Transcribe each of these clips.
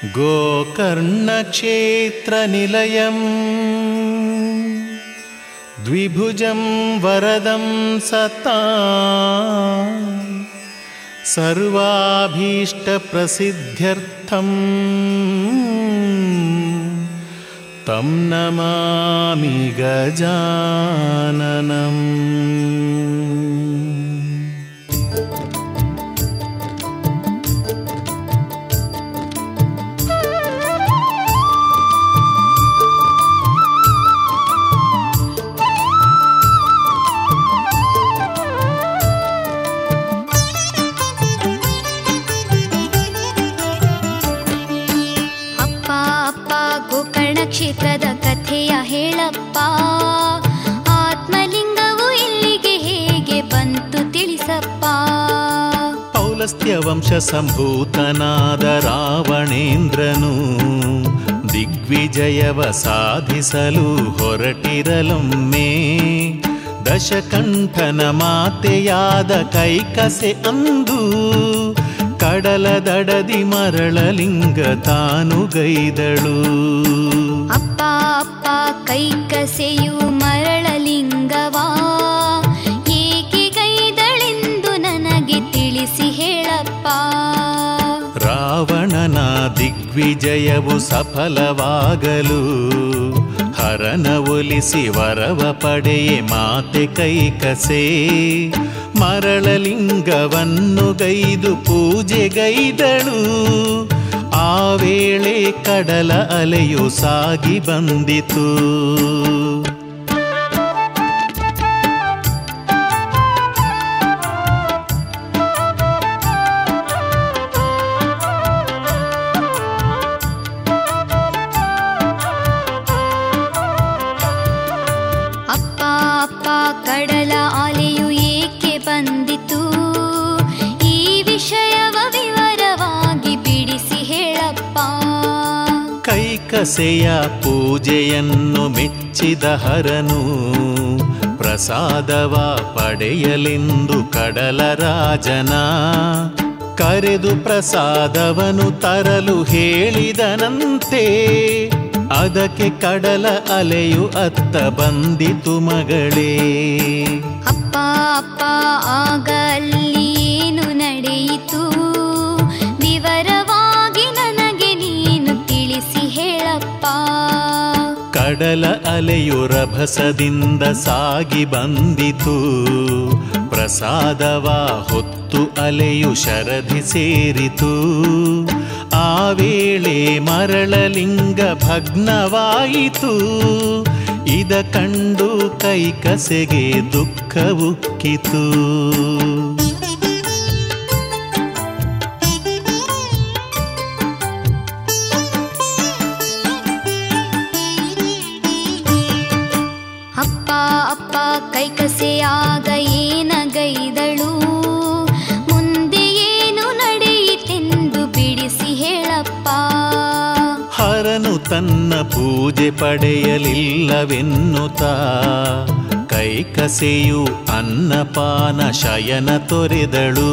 गोकर्णक्षेत्रनिलयम् द्विभुजं वरदं सता सर्वाभीष्टप्रसिद्ध्यर्थम् तं नमामि गजाननम् ಅಪ್ಪ ಅಪ್ಪ ಗೋಕರ್ಣ ಕ್ಷೇತ್ರದ ಕಥೆಯ ಹೇಳಪ್ಪ ಆತ್ಮಲಿಂಗವು ಇಲ್ಲಿಗೆ ಹೇಗೆ ಬಂತು ತಿಳಿಸಪ್ಪ ಪೌಲಸ್ತ್ಯ ವಂಶ ಸಂಭೂತನಾದ ರಾವಣೇಂದ್ರನು ದಿಗ್ವಿಜಯವ ಸಾಧಿಸಲು ಹೊರಟಿರಲೊಮ್ಮೆ ದಶಕಂಠನ ಮಾತೆಯಾದ ಕೈಕಸೆ ಅಂದು ಕಡಲ ದಡದಿ ಮರಳಲಿಂಗ ತಾನು ಗೈದಳು ಅಪ್ಪ ಅಪ್ಪ ಕೈ ಕಸೆಯು ಮರಳಲಿಂಗವಾ ಏಕೆ ಗೈದಳೆಂದು ನನಗೆ ತಿಳಿಸಿ ಹೇಳಪ್ಪ ರಾವಣನ ದಿಗ್ವಿಜಯವು ಸಫಲವಾಗಲು ಹರನ ಒಲಿಸಿ ವರವ ಪಡೆಯೆ ಮಾತೆ ಕೈಕಸೆ ಮರಳಲಿಂಗವನ್ನು ಗೈದು ಪೂಜೆಗೈದಳು ಆ ವೇಳೆ ಕಡಲ ಅಲೆಯು ಸಾಗಿ ಬಂದಿತು ಅಪ್ಪ ಅಪ್ಪ ಕಡಲ ಅಲೆಯು ಏಕೆ ಬಂದಿತು ಈ ವಿಷಯವ ವಿವರವಾಗಿ ಬಿಡಿಸಿ ಹೇಳಪ್ಪ ಕೈಕಸೆಯ ಪೂಜೆಯನ್ನು ಮೆಚ್ಚಿದ ಹರನು ಪ್ರಸಾದವ ಪಡೆಯಲೆಂದು ಕಡಲ ರಾಜನ ಕರೆದು ಪ್ರಸಾದವನು ತರಲು ಹೇಳಿದನಂತೆ ಅದಕ್ಕೆ ಕಡಲ ಅಲೆಯು ಅತ್ತ ಬಂದಿತು ಮಗಳೇ ಅಪ್ಪ ಅಪ್ಪ ಆಗ ಅಲ್ಲಿ ಏನು ನಡೆಯಿತು ವಿವರವಾಗಿ ನನಗೆ ನೀನು ತಿಳಿಸಿ ಹೇಳಪ್ಪ ಕಡಲ ಅಲೆಯು ರಭಸದಿಂದ ಸಾಗಿ ಬಂದಿತು ಪ್ರಸಾದವ ಹೊತ್ತು ಅಲೆಯು ಶರಧಿ ಸೇರಿತು ಆ ವೇಳೆ ಮರಳಲಿಂಗ ಭಗ್ನವಾಯಿತು ಇದ ಕಂಡು ಕೈಕಸೆಗೆ ದುಃಖವುಕ್ಕಿತು ಅಪ್ಪ ಅಪ್ಪ ಕೈಕಸೆಯಾಗ ಏನಗೈದಳು ಮುಂದೆ ಏನು ನಡೆಯಿತೆಂದು ಬಿಡಿಸಿ ಹೇಳಪ್ಪ ಹರನು ತನ್ನ ಪೂಜೆ ಪಡೆಯಲಿಲ್ಲವೆನ್ನುತ್ತಾ ಕೈಕಸೆಯು ಅನ್ನಪಾನ ಶಯನ ತೊರೆದಳು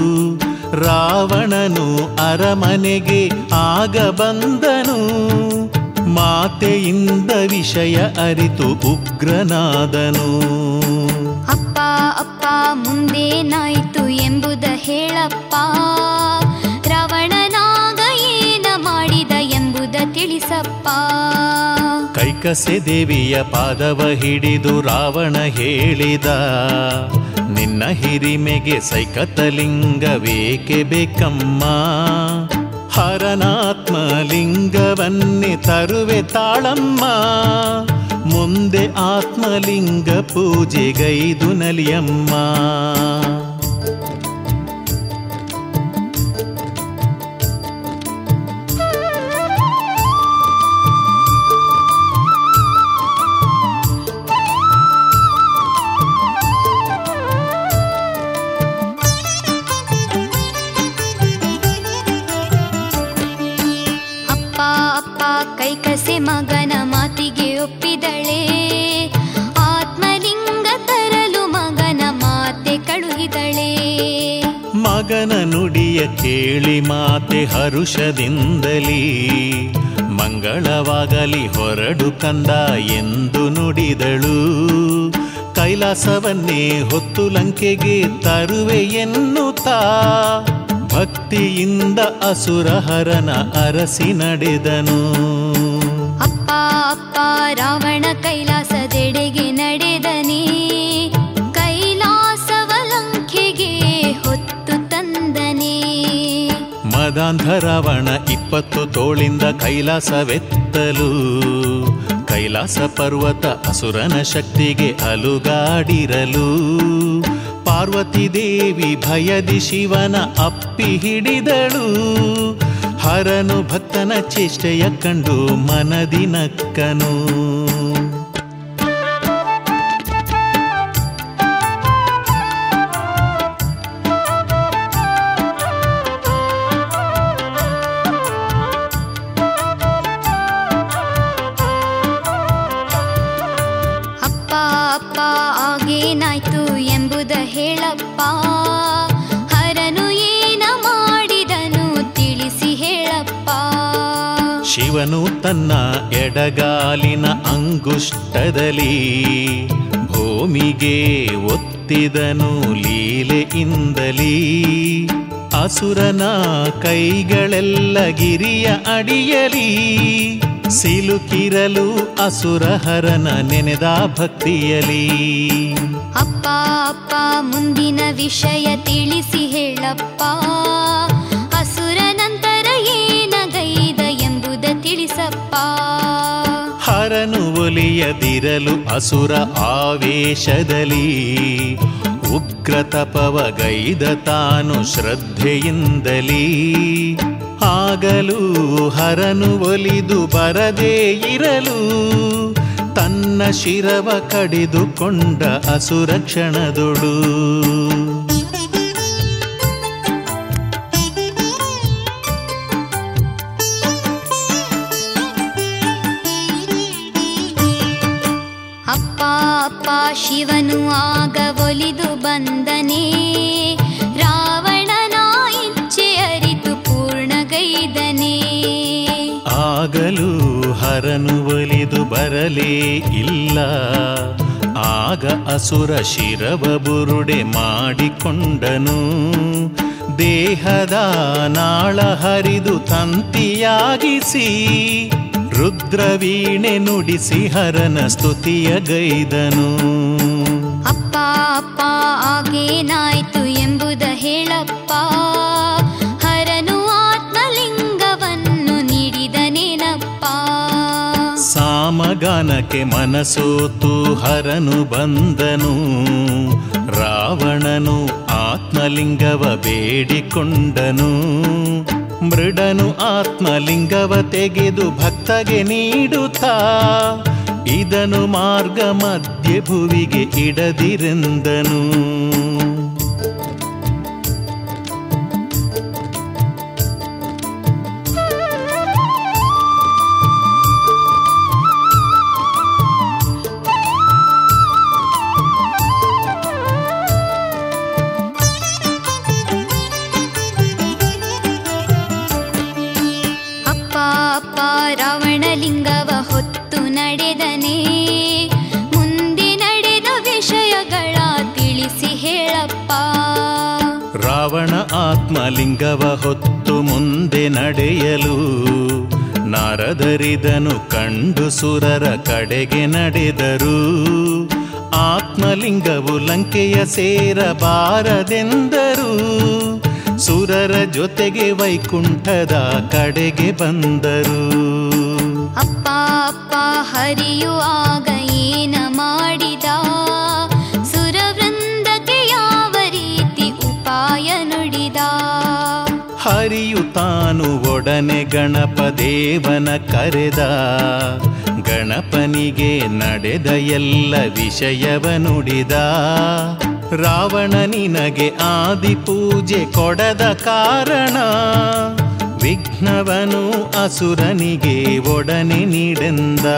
ರಾವಣನು ಅರಮನೆಗೆ ಆಗ ಬಂದನು ಮಾತೆಯಿಂದ ವಿಷಯ ಅರಿತು ಉಗ್ರನಾದನು ಅಪ್ಪ ಅಪ್ಪ ಮುಂದೇನಾಯ್ತು ಎಂಬುದ ಹೇಳಪ್ಪ ರಾವಣನಾಗ ಏನ ಮಾಡಿದ ಎಂಬುದ ತಿಳಿಸಪ್ಪ ಕೈಕಸೆ ದೇವಿಯ ಪಾದವ ಹಿಡಿದು ರಾವಣ ಹೇಳಿದ ನಿನ್ನ ಹಿರಿಮೆಗೆ ಸೈಕತಲಿಂಗವೇಕೆ ಬೇಕಮ್ಮ ಹರನಾತ್ಮಲಿಂಗವನ್ನೇ ತರುವೆ ತಾಳಮ್ಮ ಮುಂದೆ ಆತ್ಮಲಿಂಗ ಪೂಜೆಗೈದು ನಲಿಯಮ್ಮ ಅಪ್ಪ ಅಪ್ಪ ಕೈಕಸೆ ಮಗನ ಮಾತಿಗೆ ಒಪ್ಪಿದಳೆ ಆತ್ಮಲಿಂಗ ತರಲು ಮಗನ ಮಾತೆ ಕಳುಹಿದಳೆ ಮಗನ ನುಡಿಯ ಕೇಳಿ ಮಾತೆ ಹರುಷದಿಂದಲೀ ಮಂಗಳವಾಗಲಿ ಹೊರಡು ಕಂದ ಎಂದು ನುಡಿದಳು ಕೈಲಾಸವನ್ನೇ ಹೊತ್ತು ಲಂಕೆಗೆ ತರುವೆ ಎನ್ನುತ್ತಾ ಭಕ್ತಿಯಿಂದ ಅಸುರಹರನ ಅರಸಿ ನಡೆದನು ಅಪ್ಪ ಅಪ್ಪ ರಾವಣ ಕೈಲಾಸದೆಡೆಗೆ ನಡೆದನೇ ಕೈಲಾಸವ ಲಂಕೆಗೆ ಹೊತ್ತು ತಂದನೇ ಮದಾಂಧ ರಾವಣ ಇಪ್ಪತ್ತು ತೋಳಿಂದ ಕೈಲಾಸವೆತ್ತಲು ಕೈಲಾಸ ಪರ್ವತ ಅಸುರನ ಶಕ್ತಿಗೆ ಅಲುಗಾಡಿರಲು ಪಾರ್ವತಿ ದೇವಿ ಭಯದಿ ಶಿವನ ಅಪ್ಪಿ ಹಿಡಿದಳು ಹರನು ಭಕ್ತನ ಚೇಷ್ಟೆಯ ಕಂಡು ಮನದಿ ನಕ್ಕನು ಅಪ್ಪ ಅಪ್ಪ ಆಗೇನಾಯ್ತು ಎಂಬುದ ಹೇಳಪ್ಪ ಹರನು ಏನ ಮಾಡಿದನು ತಿಳಿಸಿ ಹೇಳಪ್ಪ ಶಿವನು ತನ್ನ ಎಡಗಾಲಿನ ಅಂಗುಷ್ಟದಲ್ಲಿ ಭೂಮಿಗೆ ಒತ್ತಿದನು ಲೀಲೆಯಿಂದಲೀ ಅಸುರನ ಕೈಗಳೆಲ್ಲ ಗಿರಿಯ ಅಡಿಯಲಿ ಸಿಲುಕಿರಲು ಅಸುರಹರನ ನೆನೆದ ಭಕ್ತಿಯಲಿ ಅಪ್ಪ ಅಪ್ಪ ಮುಂದಿನ ವಿಷಯ ತಿಳಿಸಿ ಹೇಳಪ್ಪ ಅಸುರ ನಂತರ ಏನಗೈದ ಎಂಬುದ ತಿಳಿಸಪ್ಪ ಹರನು ಒಲಿಯದಿರಲು ಅಸುರ ಆವೇಶದಲ್ಲಿ ಉಗ್ರ ತಪವಗೈದ ತಾನು ಶ್ರದ್ಧೆಯಿಂದಲೀ ಆಗಲೂ ಹರನು ಒಲಿದು ಬರದೇ ಇರಲು ತನ್ನ ಶಿರವ ಕಡಿದುಕೊಂಡ ಅಸುರ ಕ್ಷಣದೊಳು ಅಪ್ಪ ಅಪ್ಪ ಶಿವನು ಆಗ ಒಲಿದು ಬಂದನೇ ರಾವಣನ ಇಚ್ಛೆ ಅರಿತು ಪೂರ್ಣಗೈದನೇ ಆಗಲೂ ಹರನು ಒಲಿದು ಬರಲೇ ಇಲ್ಲ ಆಗ ಅಸುರ ಶಿರವ ಬುರುಡೆ ಮಾಡಿಕೊಂಡನು ದೇಹದ ನಾಳ ಹರಿದು ತಂತಿಯಾಗಿಸಿ ರುದ್ರವೀಣೆ ನುಡಿಸಿ ಹರನ ಸ್ತುತಿಯ ಗೈದನು ಅಪ್ಪ ಅಪ್ಪ ಆಗೇನಾಯ್ತು ಎಂಬುದ ಹೇಳಪ್ಪ ಹರನು ಆತ್ಮಲಿಂಗವನ್ನು ನೀಡಿದನೇನಪ್ಪ ಸಾಮಗಾನಕ್ಕೆ ಮನಸೋತು ಹರನು ಬಂದನು ರಾವಣನು ಆತ್ಮಲಿಂಗವ ಬೇಡಿಕೊಂಡನು ಮೃಡನು ಆತ್ಮಲಿಂಗವ ತೆಗೆದು ಭಕ್ತಗೆ ನೀಡುತ್ತಾ ಇದನು ಮಾರ್ಗ ಮಧ್ಯೆ ಭುವಿಗೆ ಇಡದಿರೆಂದನು ಅಪ್ಪ ಅಪ್ಪ ರಾವಣಲಿಂಗವ ಹೊತ್ತು ನಡೆದನೇ ಮುಂದೆ ನಡೆದ ವಿಷಯಗಳ ತಿಳಿಸಿ ಹೇಳಪ್ಪ ರಾವಣ ಆತ್ಮಲಿಂಗವ ಹೊತ್ತು ಮುಂದೆ ನಡೆಯಲು ನಾರದರಿದನು ಕಂಡು ಸುರರ ಕಡೆಗೆ ನಡೆದರು ಆತ್ಮಲಿಂಗವು ಲಂಕೆಯ ಸೇರಬಾರದೆಂದರು ಸುರರ ಜೊತೆಗೆ ವೈಕುಂಠದ ಕಡೆಗೆ ಬಂದರು ಅಪ್ಪ ಅಪ್ಪ ಹರಿಯು ಆಗ ಏನ ಮಾಡಿದ ಸುರವೃಂದಕ್ಕೆ ಯಾವ ರೀತಿ ಉಪಾಯ ನುಡಿದ ಹರಿಯು ತಾನು ಒಡನೆ ಗಣಪ ದೇವನ ಕರೆದ ಗಣಪನಿಗೆ ನಡೆದ ಎಲ್ಲ ವಿಷಯವ ನುಡಿದ ರಾವಣ ನಿನಗೆ ಆದಿ ಪೂಜೆ ಕೊಡದ ಕಾರಣ ವಿಘ್ನವನು ಅಸುರನಿಗೆ ಒಡನೆ ನೀಡೆಂದ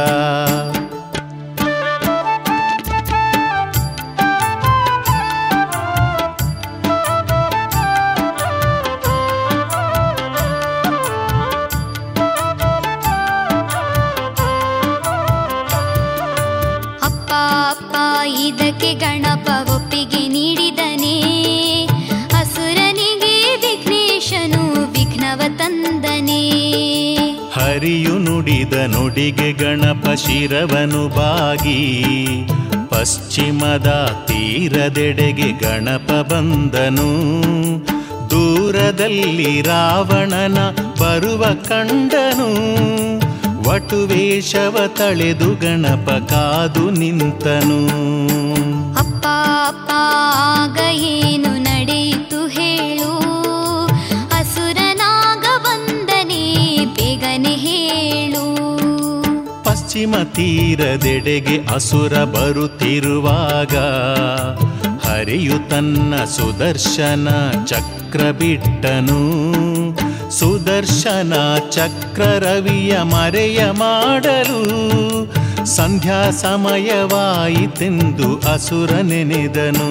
ಕವಿಯು ನುಡಿದ ನುಡಿಗೆ ಗಣಪ ಶಿರವನು ಬಾಗಿ ಪಶ್ಚಿಮದ ತೀರದೆಡೆಗೆ ಗಣಪ ಬಂದನು ದೂರದಲ್ಲಿ ರಾವಣನ ಬರುವ ಕಂಡನು ವಟುವೇಷವ ತಳೆದು ಗಣಪ ಕಾದು ನಿಂತನು ಅಪ್ಪ ಅಪ್ಪ ಆಗ ಏನು ನಡೆಯಿತು ಹೇಳು ಅಸುರನಾಗ ಬಂದನೆ ಬೇಗನೆ ಹೇಳು ಪಶ್ಚಿಮ ತೀರದೆಡೆಗೆ ಅಸುರ ಬರುತ್ತಿರುವಾಗ ಹರಿಯು ತನ್ನ ಸುದರ್ಶನ ಚಕ್ರ ಬಿಟ್ಟನು ಸುದರ್ಶನ ಚಕ್ರ ರವಿಯ ಮರೆಯ ಮಾಡಲು ಸಂಧ್ಯಾ ಸಮಯವಾಯಿತೆಂದು ಅಸುರ ನೆನೆದನು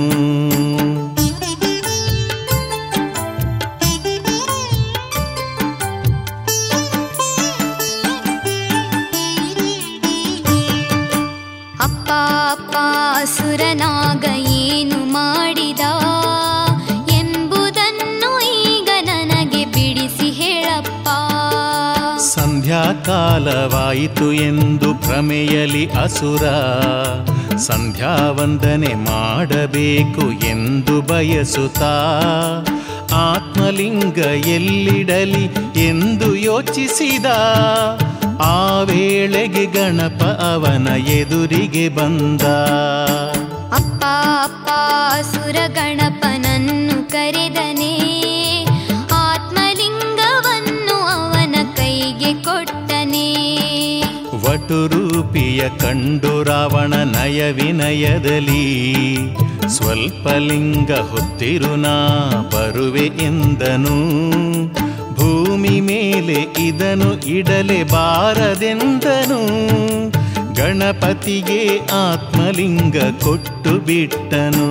ಅಪ್ಪ ಅಪ್ಪ ಅಸುರನಾಗ ಏನು ಮಾಡಿದ ಎಂಬುದನ್ನು ಈಗ ನನಗೆ ಬಿಡಿಸಿ ಹೇಳಪ್ಪ ಸಂಧ್ಯಾಕಾಲವಾಯಿತು ಎಂದು ಭ್ರಮೆಯಲಿ ಅಸುರ ಸಂಧ್ಯಾವಂದನೆ ಮಾಡಬೇಕು ಎಂದು ಬಯಸುತ್ತಾ ಆತ್ಮಲಿಂಗ ಎಲ್ಲಿಡಲಿ ಎಂದು ಯೋಚಿಸಿದ ಆ ವೇಳೆಗೆ ಗಣಪ ಅವನ ಎದುರಿಗೆ ಬಂದ ಅಪ್ಪ ಅಪ್ಪ ಅಸುರ ಗಣಪನನ್ನು ಕರೆದನೆ ಆತ್ಮಲಿಂಗವನ್ನು ಅವನ ಕೈಗೆ ಕೊಟ್ಟನೆ ವಟುರೂಪಿಯ ಕಂಡು ರಾವಣ ನಯ ವಿನಯದಲ್ಲಿ ಸ್ವಲ್ಪ ಲಿಂಗ ಹೊತ್ತಿರು ನಾ ಬರುವೆ ಎಂದನು ಭೂಮಿ ಮೇಲೆ ಇದನು ಇಡಲೆ ಬಾರದೆಂದನು ಗಣಪತಿಗೆ ಆತ್ಮಲಿಂಗ ಕೊಟ್ಟು ಬಿಟ್ಟನು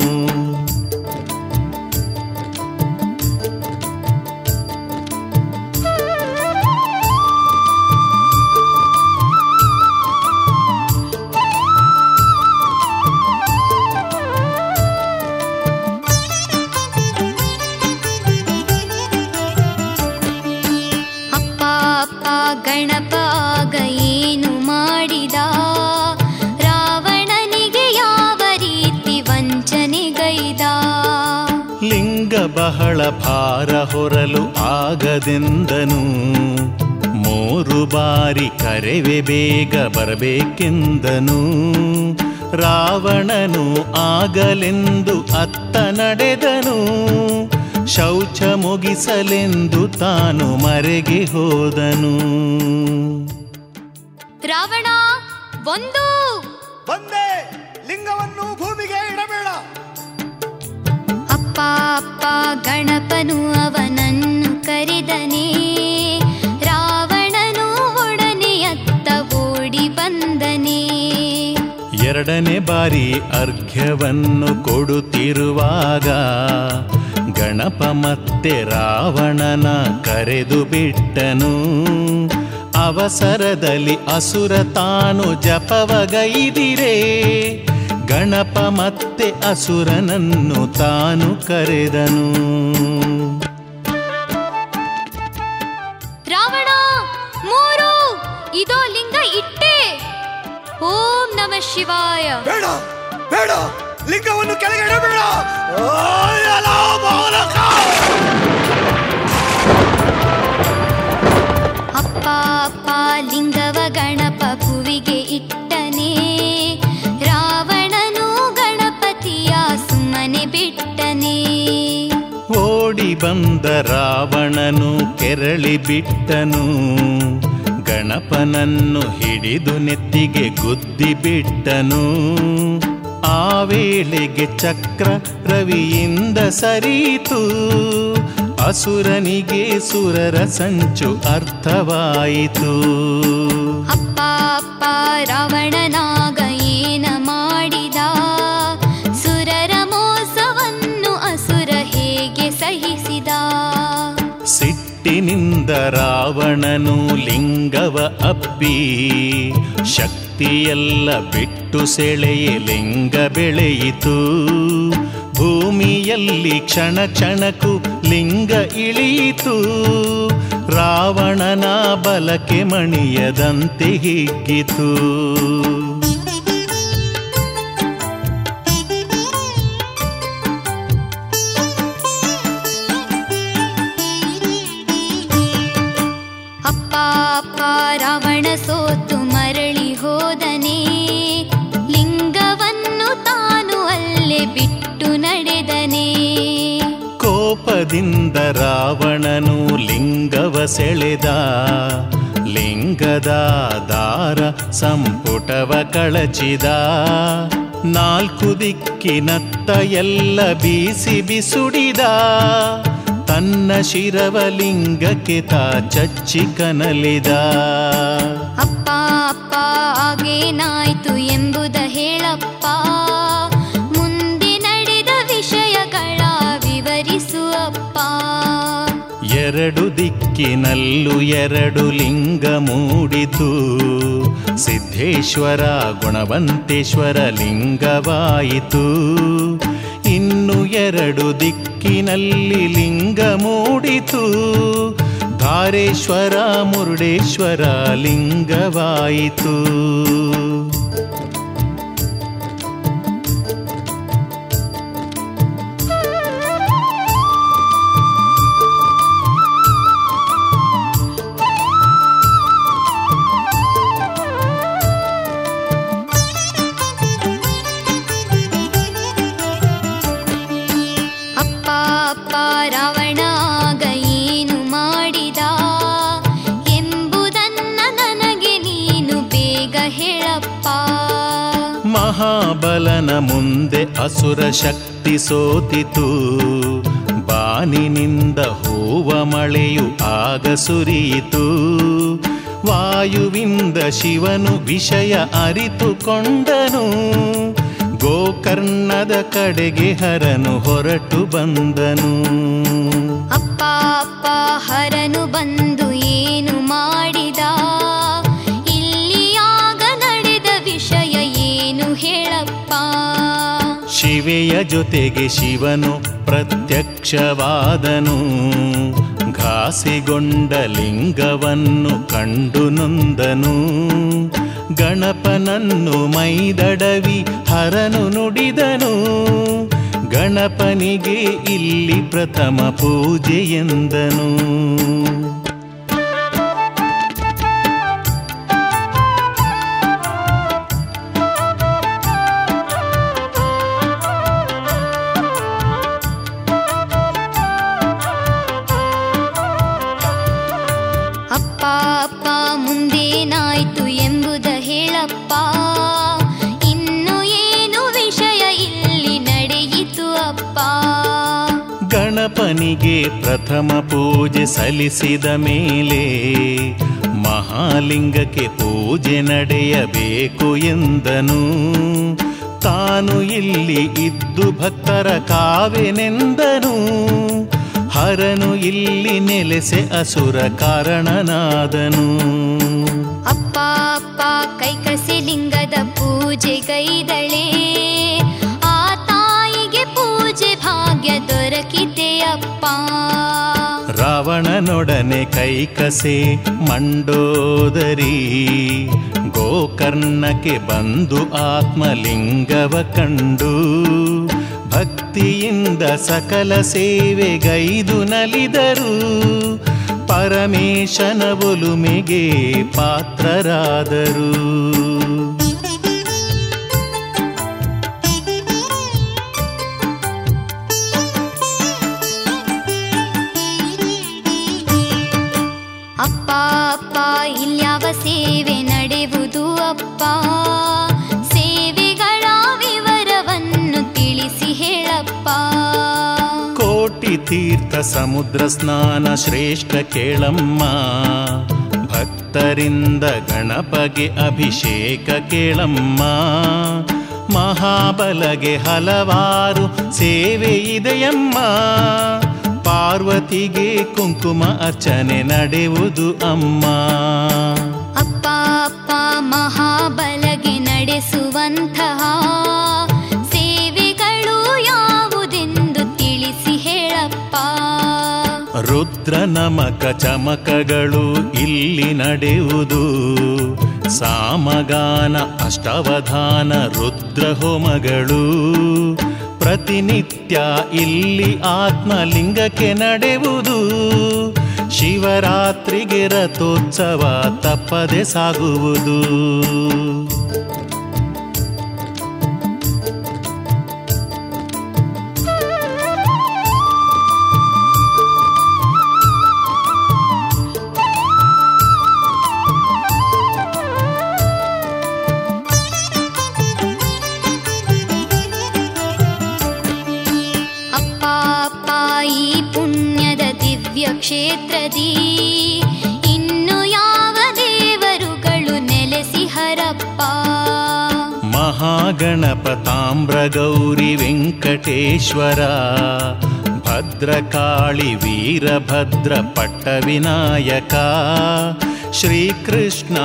ಅಪ್ಪ ಅಪ್ಪ ಗಣಪ ಆಗ ಏನು ಮಾಡಿದ ರಾವಣನಿಗೆ ಯಾವ ರೀತಿ ವಂಚನೆಗೈದ ಲಿಂಗ ಬಹಳ ಭಾರ ಹೊರಲು ಆಗದೆಂದನು ಮೂರು ಬಾರಿ ಕರೆವೆ ಬೇಗ ಬರಬೇಕೆಂದನು ರಾವಣನು ಆಗಲೆಂದು ಅತ್ತ ನಡೆದನು ಶೌಚ ಮುಗಿಸಲೆಂದು ತಾನು ಮರೆಗೆ ಹೋದನು ರಾವಣ ಒಂದು ಬಂದೆ ಲಿಂಗವನ್ನು ಭೂಮಿಗೆ ಇಡಬೇಡ ಅಪ್ಪ ಅಪ್ಪ ಗಣಪನು ಅವನನ್ನು ಕರೆದನೆ ರಾವಣನು ಒಡನೆ ಅತ್ತ ಓಡಿ ಬಂದನೆ ಎರಡನೇ ಬಾರಿ ಅರ್ಘ್ಯವನ್ನು ಕೊಡುತ್ತಿರುವಾಗ ಗಣಪ ಮತ್ತೆ ರಾವಣನ ಕರೆದು ಬಿಟ್ಟನು ಅವಸರದಲ್ಲಿ ಅಸುರ ತಾನು ಜಪವಗೈದಿರೆ ಗಣಪ ಮತ್ತೆ ಅಸುರನನ್ನು ತಾನು ಕರೆದನು ರಾವಣ ಮೂರು ಇದೋ ಲಿಂಗ ಇಟ್ಟೆ ಓಂ ನಮ ಶಿವಾಯ ಬೇಡ ಬೇಡ ಲಿಂಗವನ್ನು ಕೆಳಗೆ ಇಡಬೇಡ ಓಯ್ ಅಲಾ ಬಾಲಕ! ಅಪ್ಪ ಅಪ್ಪ ಲಿಂಗವ ಗಣಪ ಭುವಿಗೆ ಇಟ್ಟನೆ ರಾವಣನು ಗಣಪತಿಯ ಸುಮ್ಮನೆ ಬಿಟ್ಟನೆ ಓಡಿ ಬಂದ ರಾವಣನು ಕೆರಳಿ ಬಿಟ್ಟನು ಗಣಪನನ್ನು ಹಿಡಿದು ನೆತ್ತಿಗೆ ಗುದ್ದಿ ಬಿಟ್ಟನು ಆ ವೇಳೆಗೆ ಚಕ್ರ ರವಿಯಿಂದ ಸರಿತು ಅಸುರನಿಗೆ ಸುರರ ಸಂಚು ಅರ್ಥವಾಯಿತು ಅಪ್ಪ ಅಪ್ಪ ರಾವಣನಾಗ ಏನ ಮಾಡಿದ ಸುರರ ಮೋಸವನ್ನು ಅಸುರ ಹೇಗೆ ಸಹಿಸಿದ ಸಿಟ್ಟಿನಿಂದ ರಾವಣನು ಲಿಂಗವ ಅಪ್ಪಿ ಶಕ್ತಿಯೆಲ್ಲ ಬಿಟ್ಟು ಸೆಳೆಯೆ ಲಿಂಗ ಬೆಳೆಯಿತು ಭೂಮಿಯಲ್ಲಿ ಕ್ಷಣ ಕ್ಷಣಕ್ಕೂ ಲಿಂಗ ಇಳಿಯಿತು ರಾವಣನ ಬಲಕ್ಕೆ ಮಣಿಯದಂತೆ ಹಿಗ್ಗಿತು ಅಪ್ಪ ಅಪ್ಪ ರಾವಣ ಸೋತು ಮರಳಿ ಹೋದನೆ ಲಿಂಗವನ್ನು ತಾನು ಅಲ್ಲೇ ಬಿಟ್ಟು ನಡೆದನೆ ಕೋಪದಿಂದ ರಾವಣನು ಲಿಂಗವ ಸೆಳೆದ ಲಿಂಗದ ದಾರ ಸಂಪುಟವ ಕಳಚಿದ ನಾಲ್ಕು ದಿಕ್ಕಿನತ್ತ ಎಲ್ಲ ಬೀಸಿ ಬಿಸುಡಿದ ತನ್ನ ಶಿರವ ಲಿಂಗಕ್ಕೆ ತಾ ಚಚ್ಚಿ ಕನಲಿದ ಅಪ್ಪ ಅಪ್ಪ ಆಗೇನಾಯ್ತು ಎಂಬುದ ಹೇಳಪ್ಪ ಮುಂದೆ ನಡೆದ ವಿಷಯಗಳ ವಿವರಿಸು ಅಪ್ಪ ಎರಡು ದಿಕ್ಕಿನಲ್ಲೂ ಎರಡು ಲಿಂಗ ಮೂಡಿತು ಸಿದ್ಧೇಶ್ವರ ಗುಣವಂತೇಶ್ವರ ಲಿಂಗವಾಯಿತು ಇನ್ನು ಎರಡು ದಿಕ್ಕಿನಲ್ಲಿ ಲಿಂಗ ಮೂಡಿತು ಧಾರೇಶ್ವರ ಮುರುಡೇಶ್ವರ ಲಿಂಗವಾಯಿತು ಅಪ್ಪ ಅಪ್ಪ ರಾವಣ ಆಗ ಏನು ಮಾಡಿದ ಎಂಬುದನ್ನ ನನಗೆ ನೀನು ಬೇಗ ಹೇಳಪ್ಪ ಮಹಾಬಲನ ಮುಂದೆ ಅಸುರ ಶಕ್ತಿ ಸೋತಿತು ಬಾನಿನಿಂದ ಹೂವ ಮಳೆಯು ಆಗ ಸುರಿಯಿತು ವಾಯುವಿಂದ ಶಿವನು ವಿಷಯ ಅರಿತುಕೊಂಡನು ಗೋಕರ್ಣದ ಕಡೆಗೆ ಹರನು ಹೊರಟು ಬಂದನು ಅಪ್ಪ ಅಪ್ಪ ಹರನು ಬಂದು ಏನು ಮಾಡಿದ ಇಲ್ಲಿಯಾಗ ನಡೆದ ವಿಷಯ ಏನು ಹೇಳಪ್ಪ ಶಿವೆಯ ಜೊತೆಗೆ ಶಿವನು ಪ್ರತ್ಯಕ್ಷವಾದನು ಘಾಸಿಗೊಂಡ ಲಿಂಗವನ್ನು ಕಂಡು ನೊಂದನು ಗಣಪನನ್ನು ಮೈದಡವಿ ಹರನು ನುಡಿದನು ಗಣಪನಿಗೆ ಇಲ್ಲಿ ಪ್ರಥಮ ಪೂಜೆ ಎಂದನು ಅಪ್ಪ ಅಪ್ಪ ಮುಂದೇನಾಯ್ತು ಎಂಬುದ ಹೇಳಪ್ಪ ಇನ್ನು ಏನು ವಿಷಯ ಇಲ್ಲಿ ನಡೆಯಿತು ಅಪ್ಪ ಗಣಪನಿಗೆ ಪ್ರಥಮ ಪೂಜೆ ಸಲ್ಲಿಸಿದ ಮೇಲೆ ಮಹಾಲಿಂಗಕ್ಕೆ ಪೂಜೆ ನಡೆಯಬೇಕು ಎಂದನು ತಾನು ಇಲ್ಲಿ ಇದ್ದು ಭಕ್ತರ ಕಾವೆನೆಂದನು ಹರನು ಇಲ್ಲಿ ನೆಲೆಸೆ ಅಸುರ ಕಾರಣನಾದನು ಅಪ್ಪ ಅಪ್ಪ ಕೈಕಸಿ ಲಿಂಗದ ಪೂಜೆಗೈದಳೆ ಆ ತಾಯಿಗೆ ಪೂಜೆ ಭಾಗ್ಯ ದೊರಕಿದೆ ಅಪ್ಪ ರಾವಣನೊಡನೆ ಕೈಕಸೆ ಮಂಡೋದರಿ ಗೋಕರ್ಣಕ್ಕೆ ಬಂದು ಆತ್ಮಲಿಂಗವ ಕಂಡು ಭಕ್ತಿಯಿಂದ ಸಕಲ ಸೇವೆಗೈದು ನಲಿದರು ಪರಮೇಶನ ಒಲುಮೆಗೆ ಪಾತ್ರರಾದರು ಅಪ್ಪ ಅಪ್ಪ ಇಲ್ಯಾವ ಸೇವೆ ನಡೆಯುವುದು ಅಪ್ಪ ಸೇವೆಗಳ ವಿವರವನ್ನು ತಿಳಿಸಿ ಹೇಳಪ್ಪ ಕೋಟಿ ತೀರ್ಥ ಸಮುದ್ರ ಸ್ನಾನ ಶ್ರೇಷ್ಠ ಕೇಳಮ್ಮ ಭಕ್ತರಿಂದ ಗಣಪಗೆ ಅಭಿಷೇಕ ಕೇಳಮ್ಮ ಮಹಾಬಲಗೆ ಹಲವಾರು ಸೇವೆ ಇದೆಯಮ್ಮ ಪಾರ್ವತಿಗೆ ಕುಂಕುಮ ಅರ್ಚನೆ ನಡೆಯುವುದು ಅಮ್ಮ ಅಪ್ಪ ಅಪ್ಪ ಮಹಾಬಲಗೆ ನಡೆಸುವಂತಹ ಸೇವೆಗಳು ಯಾವುದೆಂದು ತಿಳಿಸಿ ಹೇಳಪ್ಪ ರುದ್ರ ನಮಕ ಚಮಕಗಳು ಇಲ್ಲಿ ನಡೆಯುವುದು ಸಾಮಗಾನ ಅಷ್ಟಾವಧಾನ ರುದ್ರ ಹೋಮಗಳು ಪ್ರತಿನಿತ್ಯ ಇಲ್ಲಿ ಆತ್ಮಲಿಂಗಕ್ಕೆ ನಡೆಯುವುದು ಶಿವರಾತ್ರಿಗೆ ರಥೋತ್ಸವ ತಪ್ಪದೆ ಸಾಗುವುದು ಅಪ್ಪ ಅಪ್ಪ ಈ ಪುಣ್ಯದ ದಿವ್ಯ ಕ್ಷೇತ್ರದಿ ಇನ್ನು ಯಾವ ದೇವರುಗಳು ನೆಲೆಸಿಹರಪ್ಪ ಮಹಾಗಣಪತಾಮ್ರ ಗೌರಿ ವೆಂಕಟೇಶ್ವರ ಭದ್ರಕಾಳಿ ವೀರಭದ್ರ ಪಟ್ಟವಿನಾಯಕ ಶ್ರೀಕೃಷ್ಣ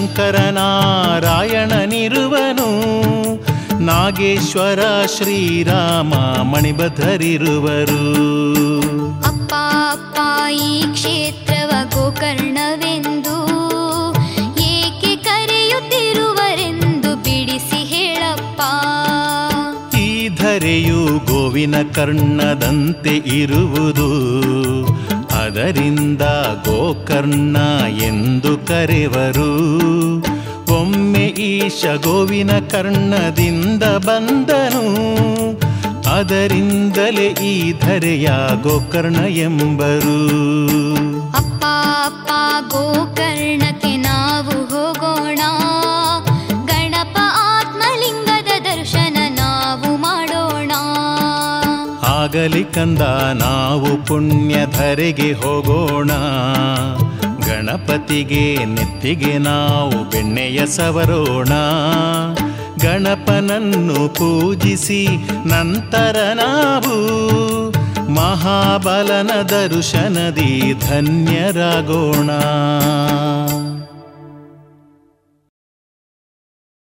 ಶಂಕರನಾರಾಯಣನಿರುವನು ನಾಗೇಶ್ವರ ಶ್ರೀರಾಮ ಮಣಿಭದ್ರರಿರುವರು ಅಪ್ಪ ಅಪ್ಪ ಈ ಕ್ಷೇತ್ರವ ಗೋಕರ್ಣವೆಂದು ಏಕೆ ಕರೆಯುತ್ತಿರುವರೆಂದು ಬಿಡಿಸಿ ಹೇಳಪ್ಪ ಈ ಧರೆಯು ಗೋವಿನ ಕರ್ಣದಂತೆ ಇರುವುದು ಅದರಿಂದ ಗೋಕರ್ಣ ಎಂದು ಕರೆವರು ಒಮ್ಮೆ ಈಶ ಗೋವಿನ ಕರ್ಣದಿಂದ ಬಂದನು ಅದರಿಂದಲೇ ಈ ಧರೆಯ ಗೋಕರ್ಣ ಎಂಬರು ಅಪ್ಪ ಅಪ್ಪ ಗೋಕರ್ಣಕ್ಕೆ ನಾವು ಹೋಗೋಣ ಗಣಪ ಆತ್ಮಲಿಂಗದ ದರ್ಶನ ನಾವು ಮಾಡೋಣ ಆಗಲಿ ಕಂದ ನಾವು ಪುಣ್ಯಧರೆಗೆ ಹೋಗೋಣ ಗಣಪತಿಗೆ ನೆತ್ತಿಗೆ ನಾವು ಬೆಣ್ಣೆಯ ಸವರೋಣ ಗಣಪನನ್ನು ಪೂಜಿಸಿ ನಂತರ ನಾವು ಮಹಾಬಲನ ದರ್ಶನದಿ ಧನ್ಯರಾಗೋಣ